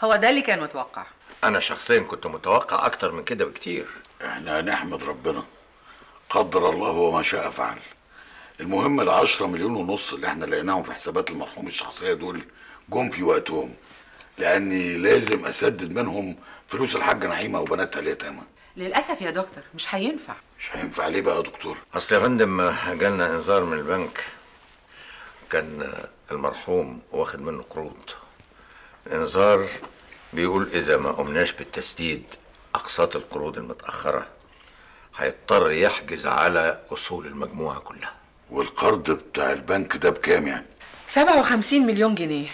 هو ده اللي كان متوقع انا شخصيا كنت متوقع اكتر من كده بكتير احنا هنحمد ربنا قدر الله وما شاء فعل المهم العشرة مليون ونص اللي احنا لقيناهم في حسابات المرحوم الشخصية دول جم في وقتهم لاني لازم اسدد منهم فلوس الحاجة نعيمة وبناتها اليتامى للاسف يا دكتور مش هينفع مش هينفع ليه بقى يا دكتور اصل يا فندم جالنا انذار من البنك كان المرحوم واخد منه قروض الانذار بيقول اذا ما قمناش بالتسديد اقساط القروض المتاخره هيضطر يحجز على اصول المجموعه كلها والقرض بتاع البنك ده بكام يعني 57 مليون جنيه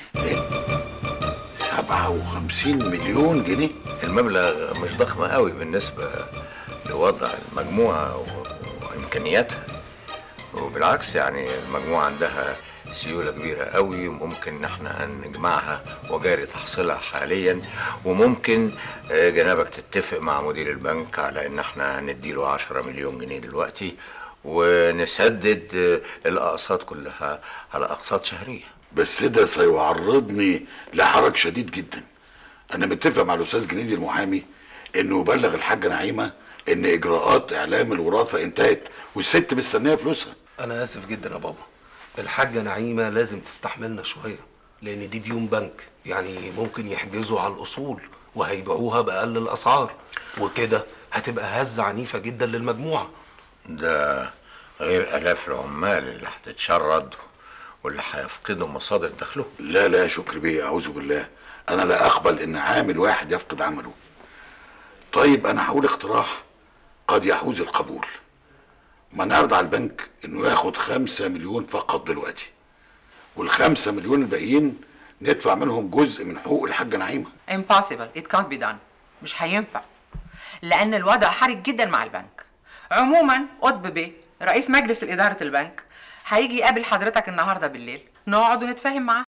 سبعة وخمسين مليون جنيه المبلغ مش ضخم قوي بالنسبه لوضع المجموعه و- وامكانياتها وبالعكس يعني المجموعه عندها سيوله كبيره قوي وممكن ان احنا نجمعها وجاري تحصيلها حاليا وممكن آه، جنابك تتفق مع مدير البنك على ان احنا نديله 10 مليون جنيه دلوقتي ونسدد آه، الاقساط كلها على اقساط شهريه بس ده سيعرضني لحرج شديد جدا انا متفق مع الاستاذ جنيدي المحامي انه يبلغ الحاجه نعيمه ان اجراءات اعلام الوراثه انتهت والست مستنيه فلوسها انا اسف جدا يا بابا الحاجه نعيمه لازم تستحملنا شويه لان دي ديون بنك يعني ممكن يحجزوا على الاصول وهيبيعوها باقل الاسعار وكده هتبقى هزه عنيفه جدا للمجموعه ده غير الاف العمال اللي هتتشرد واللي هيفقدوا مصادر دخلهم لا لا شكر بيه اعوذ بالله انا لا اقبل ان عامل واحد يفقد عمله طيب انا هقول اقتراح قد يحوز القبول ما نعرض على البنك انه ياخد خمسة مليون فقط دلوقتي والخمسة مليون الباقيين ندفع منهم جزء من حقوق الحاجة نعيمة impossible it can't be done مش هينفع لان الوضع حرج جدا مع البنك عموما قطب بيه رئيس مجلس اداره البنك هيجي يقابل حضرتك النهارده بالليل نقعد ونتفاهم معاه